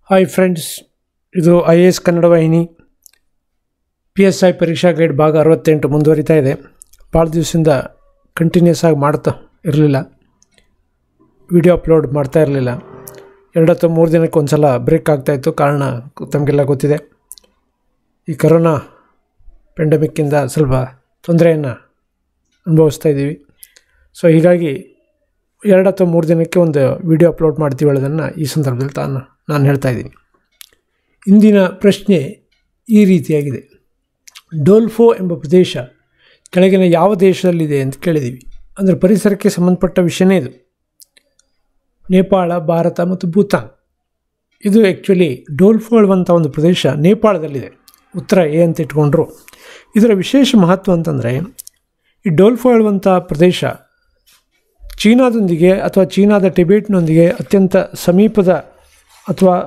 hi friends ಇದು I A S Kannada ವಾಹಿನಿ P S I ಪರೀಕ್ಷಾ ಗೈಡ್ ಭಾಗ ಅರವತ್ತೆಂಟು ಮುಂದುವರಿತಾ ಇದೆ ಭಾಳ ದಿವಸದಿಂದ ಕಂಟಿನ್ಯೂಸ್ ಆಗಿ ಮಾಡ್ತಾ ಇರಲಿಲ್ಲ ವಿಡಿಯೋ ಅಪ್ಲೋಡ್ ಮಾಡ್ತಾ ಇರಲಿಲ್ಲ ಎರಡು ಅಥವಾ ಮೂರು ದಿನಕ್ಕೆ ಒಂದು ಸಲ ಬ್ರೇಕ್ ಆಗ್ತಾಯಿತ್ತು ಕಾರಣ ತಮಗೆಲ್ಲ ಗೊತ್ತಿದೆ ಈ ಕರೋನಾ ಪೆಂಡಮಿಕ್ಕಿಂದ ಸ್ವಲ್ಪ ತೊಂದರೆಯನ್ನು ಅನುಭವಿಸ್ತಾ ಇದ್ದೀವಿ ಸೊ ಹೀಗಾಗಿ ಎರಡು ಅಥವಾ ಮೂರು ದಿನಕ್ಕೆ ಒಂದು ವಿಡಿಯೋ ಅಪ್ಲೋಡ್ ಮಾಡ್ತೀವಿ ಹೇಳೋದನ್ನು ಈ ಸಂದರ್ಭದಲ್ಲಿ ತಾನು ನಾನು ಹೇಳ್ತಾ ಇದ್ದೀನಿ ಇಂದಿನ ಪ್ರಶ್ನೆ ಈ ರೀತಿಯಾಗಿದೆ ಡೋಲ್ಫೋ ಎಂಬ ಪ್ರದೇಶ ಕೆಳಗಿನ ಯಾವ ದೇಶದಲ್ಲಿದೆ ಅಂತ ಕೇಳಿದ್ದೀವಿ ಅಂದರೆ ಪರಿಸರಕ್ಕೆ ಸಂಬಂಧಪಟ್ಟ ವಿಷಯನೇ ಇದು ನೇಪಾಳ ಭಾರತ ಮತ್ತು ಭೂತಾನ್ ಇದು ಆ್ಯಕ್ಚುಲಿ ಡೋಲ್ಫೋ ಹೇಳುವಂಥ ಒಂದು ಪ್ರದೇಶ ನೇಪಾಳದಲ್ಲಿದೆ ಉತ್ತರ ಎ ಅಂತ ಇಟ್ಕೊಂಡ್ರು ಇದರ ವಿಶೇಷ ಮಹತ್ವ ಅಂತಂದರೆ ಈ ಡೋಲ್ಫೋ ಹೇಳುವಂಥ ಪ್ರದೇಶ ಚೀನಾದೊಂದಿಗೆ ಅಥವಾ ಚೀನಾದ ಟಿಬೇಟ್ನೊಂದಿಗೆ ಅತ್ಯಂತ ಸಮೀಪದ ಅಥವಾ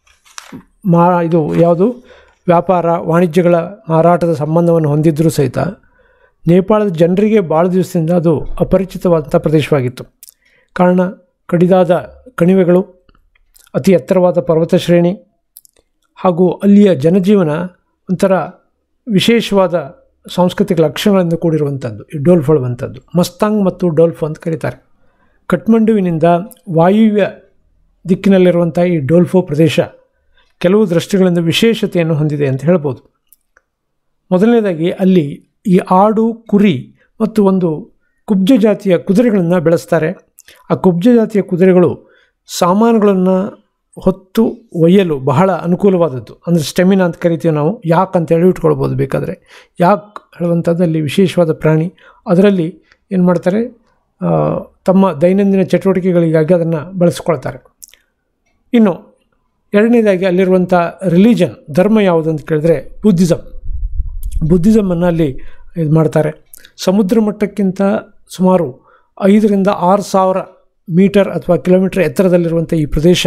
ಮಾ ಇದು ಯಾವುದು ವ್ಯಾಪಾರ ವಾಣಿಜ್ಯಗಳ ಮಾರಾಟದ ಸಂಬಂಧವನ್ನು ಹೊಂದಿದ್ದರೂ ಸಹಿತ ನೇಪಾಳದ ಜನರಿಗೆ ಭಾಳ ದಿವಸದಿಂದ ಅದು ಅಪರಿಚಿತವಾದಂಥ ಪ್ರದೇಶವಾಗಿತ್ತು ಕಾರಣ ಕಡಿದಾದ ಕಣಿವೆಗಳು ಅತಿ ಎತ್ತರವಾದ ಪರ್ವತ ಶ್ರೇಣಿ ಹಾಗೂ ಅಲ್ಲಿಯ ಜನಜೀವನ ಒಂಥರ ವಿಶೇಷವಾದ ಸಾಂಸ್ಕೃತಿಕ ಲಕ್ಷಣಗಳಿಂದ ಕೂಡಿರುವಂಥದ್ದು ಈ ಡೋಲ್ಫ್ ಹೇಳುವಂಥದ್ದು ಮಸ್ತಾಂಗ್ ಮತ್ತು ಡೋಲ್ಫ್ ಅಂತ ಕರೀತಾರೆ ಕಠ್ಮಂಡುವಿನಿಂದ ವಾಯುವ್ಯ ದಿಕ್ಕಿನಲ್ಲಿರುವಂಥ ಈ ಡೋಲ್ಫೋ ಪ್ರದೇಶ ಕೆಲವು ದೃಷ್ಟಿಗಳಿಂದ ವಿಶೇಷತೆಯನ್ನು ಹೊಂದಿದೆ ಅಂತ ಹೇಳ್ಬೋದು ಮೊದಲನೇದಾಗಿ ಅಲ್ಲಿ ಈ ಆಡು ಕುರಿ ಮತ್ತು ಒಂದು ಕುಬ್ಜ ಜಾತಿಯ ಕುದುರೆಗಳನ್ನು ಬೆಳೆಸ್ತಾರೆ ಆ ಕುಬ್ಜ ಜಾತಿಯ ಕುದುರೆಗಳು ಸಾಮಾನುಗಳನ್ನು ಹೊತ್ತು ಒಯ್ಯಲು ಬಹಳ ಅನುಕೂಲವಾದದ್ದು ಅಂದರೆ ಸ್ಟೆಮಿನಾ ಅಂತ ಕರಿತೀವಿ ನಾವು ಯಾಕೆ ಅಂತ ಹೇಳಿ ಇಟ್ಕೊಳ್ಬೋದು ಬೇಕಾದರೆ ಯಾಕೆ ಹೇಳುವಂಥದ್ದಲ್ಲಿ ವಿಶೇಷವಾದ ಪ್ರಾಣಿ ಅದರಲ್ಲಿ ಏನು ಮಾಡ್ತಾರೆ ತಮ್ಮ ದೈನಂದಿನ ಚಟುವಟಿಕೆಗಳಿಗಾಗಿ ಅದನ್ನು ಬಳಸ್ಕೊಳ್ತಾರೆ ಇನ್ನು ಎರಡನೇದಾಗಿ ಅಲ್ಲಿರುವಂಥ ರಿಲಿಜನ್ ಧರ್ಮ ಯಾವುದು ಅಂತ ಕೇಳಿದ್ರೆ ಬುದ್ಧಿಸಮ್ ಬುದ್ಧಿಸಮನ್ನು ಅಲ್ಲಿ ಇದು ಮಾಡ್ತಾರೆ ಸಮುದ್ರ ಮಟ್ಟಕ್ಕಿಂತ ಸುಮಾರು ಐದರಿಂದ ಆರು ಸಾವಿರ ಮೀಟರ್ ಅಥವಾ ಕಿಲೋಮೀಟರ್ ಎತ್ತರದಲ್ಲಿರುವಂಥ ಈ ಪ್ರದೇಶ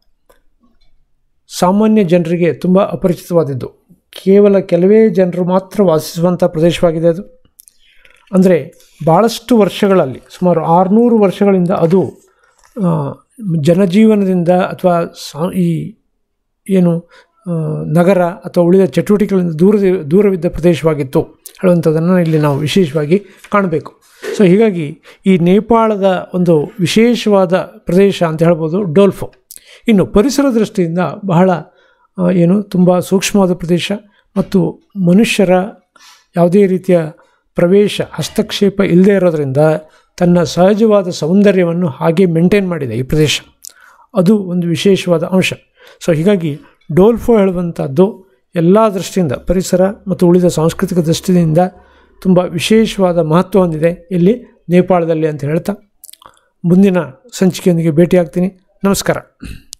ಸಾಮಾನ್ಯ ಜನರಿಗೆ ತುಂಬ ಅಪರಿಚಿತವಾದದ್ದು ಕೇವಲ ಕೆಲವೇ ಜನರು ಮಾತ್ರ ವಾಸಿಸುವಂಥ ಪ್ರದೇಶವಾಗಿದೆ ಅದು ಅಂದರೆ ಭಾಳಷ್ಟು ವರ್ಷಗಳಲ್ಲಿ ಸುಮಾರು ಆರುನೂರು ವರ್ಷಗಳಿಂದ ಅದು ಜನಜೀವನದಿಂದ ಅಥವಾ ಸಾ ಈ ಏನು ನಗರ ಅಥವಾ ಉಳಿದ ಚಟುವಟಿಕೆಗಳಿಂದ ದೂರ ದೂರವಿದ್ದ ಪ್ರದೇಶವಾಗಿತ್ತು ಹೇಳುವಂಥದ್ದನ್ನು ಇಲ್ಲಿ ನಾವು ವಿಶೇಷವಾಗಿ ಕಾಣಬೇಕು ಸೊ ಹೀಗಾಗಿ ಈ ನೇಪಾಳದ ಒಂದು ವಿಶೇಷವಾದ ಪ್ರದೇಶ ಅಂತ ಹೇಳ್ಬೋದು ಡೋಲ್ಫೋ ಇನ್ನು ಪರಿಸರ ದೃಷ್ಟಿಯಿಂದ ಬಹಳ ಏನು ತುಂಬ ಸೂಕ್ಷ್ಮವಾದ ಪ್ರದೇಶ ಮತ್ತು ಮನುಷ್ಯರ ಯಾವುದೇ ರೀತಿಯ ಪ್ರವೇಶ ಹಸ್ತಕ್ಷೇಪ ಇಲ್ಲದೇ ಇರೋದರಿಂದ ತನ್ನ ಸಹಜವಾದ ಸೌಂದರ್ಯವನ್ನು ಹಾಗೆ ಮೇಂಟೈನ್ ಮಾಡಿದೆ ಈ ಪ್ರದೇಶ ಅದು ಒಂದು ವಿಶೇಷವಾದ ಅಂಶ ಸೊ ಹೀಗಾಗಿ ಡೋಲ್ಫೋ ಹೇಳುವಂಥದ್ದು ಎಲ್ಲ ದೃಷ್ಟಿಯಿಂದ ಪರಿಸರ ಮತ್ತು ಉಳಿದ ಸಾಂಸ್ಕೃತಿಕ ದೃಷ್ಟಿಯಿಂದ ತುಂಬ ವಿಶೇಷವಾದ ಮಹತ್ವ ಹೊಂದಿದೆ ಇಲ್ಲಿ ನೇಪಾಳದಲ್ಲಿ ಅಂತ ಹೇಳ್ತಾ ಮುಂದಿನ ಸಂಚಿಕೆಯೊಂದಿಗೆ ಭೇಟಿಯಾಗ್ತೀನಿ ನಮಸ್ಕಾರ